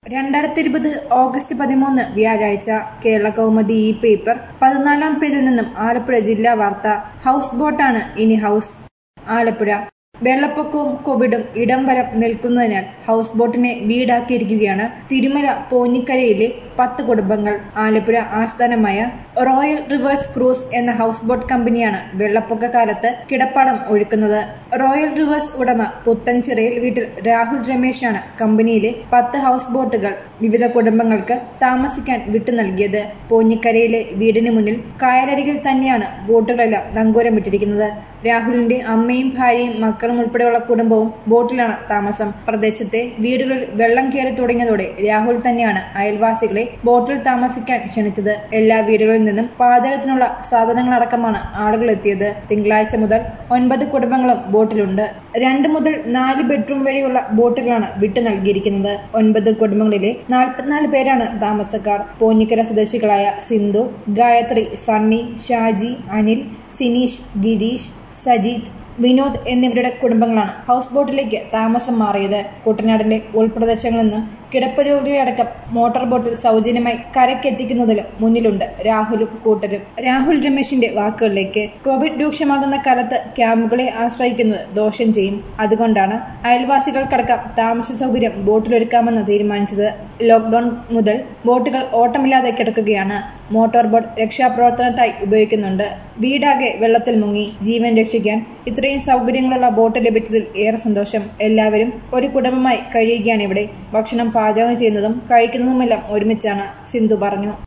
രണ്ടായിരത്തി ഇരുപത് ഓഗസ്റ്റ് പതിമൂന്ന് വ്യാഴാഴ്ച കേരള കൗമുദി ഈ പേപ്പർ പതിനാലാം പേജിൽ നിന്നും ആലപ്പുഴ ജില്ലാ വാർത്ത ഹൗസ് ബോട്ടാണ് ഇനി ഹൗസ് ആലപ്പുഴ വെള്ളപ്പൊക്കവും കോവിഡും ഇടം വരം നിൽക്കുന്നതിനാൽ ഹൗസ് ബോട്ടിനെ വീടാക്കിയിരിക്കുകയാണ് തിരുമല പോഞ്ഞിക്കരയിലെ പത്ത് കുടുംബങ്ങൾ ആലപ്പുഴ ആസ്ഥാനമായ റോയൽ റിവേഴ്സ് ക്രൂസ് എന്ന ഹൗസ് ബോട്ട് കമ്പനിയാണ് വെള്ളപ്പൊക്ക കാലത്ത് കിടപ്പാടം ഒഴുക്കുന്നത് റോയൽ റിവേഴ്സ് ഉടമ പുത്തൻചിറയിൽ വീട്ടിൽ രാഹുൽ രമേശാണ് കമ്പനിയിലെ പത്ത് ഹൗസ് ബോട്ടുകൾ വിവിധ കുടുംബങ്ങൾക്ക് താമസിക്കാൻ വിട്ടു നൽകിയത് പോഞ്ഞിക്കരയിലെ വീടിന് മുന്നിൽ കായലരികിൽ തന്നെയാണ് ബോട്ടുകളെല്ലാം നങ്കൂരം വിട്ടിരിക്കുന്നത് രാഹുലിന്റെ അമ്മയും ഭാര്യയും മക്കളും ഉൾപ്പെടെയുള്ള കുടുംബവും ബോട്ടിലാണ് താമസം പ്രദേശത്തെ വീടുകളിൽ വെള്ളം കയറി തുടങ്ങിയതോടെ രാഹുൽ തന്നെയാണ് അയൽവാസികളെ ബോട്ടിൽ താമസിക്കാൻ ക്ഷണിച്ചത് എല്ലാ വീടുകളിൽ നിന്നും പാചകത്തിനുള്ള സാധനങ്ങളടക്കമാണ് ആളുകൾ എത്തിയത് തിങ്കളാഴ്ച മുതൽ ഒൻപത് കുടുംബങ്ങളും ബോട്ടിലുണ്ട് രണ്ട് മുതൽ നാല് ബെഡ്റൂം വരെയുള്ള ബോട്ടുകളാണ് വിട്ടു നൽകിയിരിക്കുന്നത് ഒൻപത് കുടുംബങ്ങളിലെ നാൽപ്പത്തിനാല് പേരാണ് താമസക്കാർ പോഞ്ഞിക്കര സ്വദേശികളായ സിന്ധു ഗായത്രി സണ്ണി ഷാജി അനിൽ സിനീഷ് ഗിരീഷ് സജീത് വിനോദ് എന്നിവരുടെ കുടുംബങ്ങളാണ് ഹൗസ് ബോട്ടിലേക്ക് താമസം മാറിയത് കുട്ടനാടിന്റെ ഉൾപ്രദേശങ്ങളിൽ നിന്നും കിടപ്പ് രോഗികളടക്കം മോട്ടോർ ബോട്ടിൽ സൗജന്യമായി കരക്കെത്തിക്കുന്നതിലും മുന്നിലുണ്ട് രാഹുലും കൂട്ടരും രാഹുൽ രമേശിന്റെ വാക്കുകളിലേക്ക് കോവിഡ് രൂക്ഷമാകുന്ന കാലത്ത് ക്യാമ്പുകളെ ആശ്രയിക്കുന്നത് ദോഷം ചെയ്യും അതുകൊണ്ടാണ് അയൽവാസികൾക്കടക്കം താമസ സൗകര്യം ബോട്ടിലൊരുക്കാമെന്ന് തീരുമാനിച്ചത് ലോക്ക്ഡൌൺ മുതൽ ബോട്ടുകൾ ഓട്ടമില്ലാതെ കിടക്കുകയാണ് മോട്ടോർ ബോട്ട് രക്ഷാപ്രവർത്തനത്തായി ഉപയോഗിക്കുന്നുണ്ട് വീടാകെ വെള്ളത്തിൽ മുങ്ങി ജീവൻ രക്ഷിക്കാൻ ഇത്രയും സൗകര്യങ്ങളുള്ള ബോട്ട് ലഭിച്ചതിൽ ഏറെ സന്തോഷം എല്ലാവരും ഒരു കുടുംബമായി കഴിയുകയാണ് ഇവിടെ ഭക്ഷണം പാചകം ചെയ്യുന്നതും കഴിക്കുന്നതുമെല്ലാം ഒരുമിച്ചാണ് സിന്ധു പറഞ്ഞു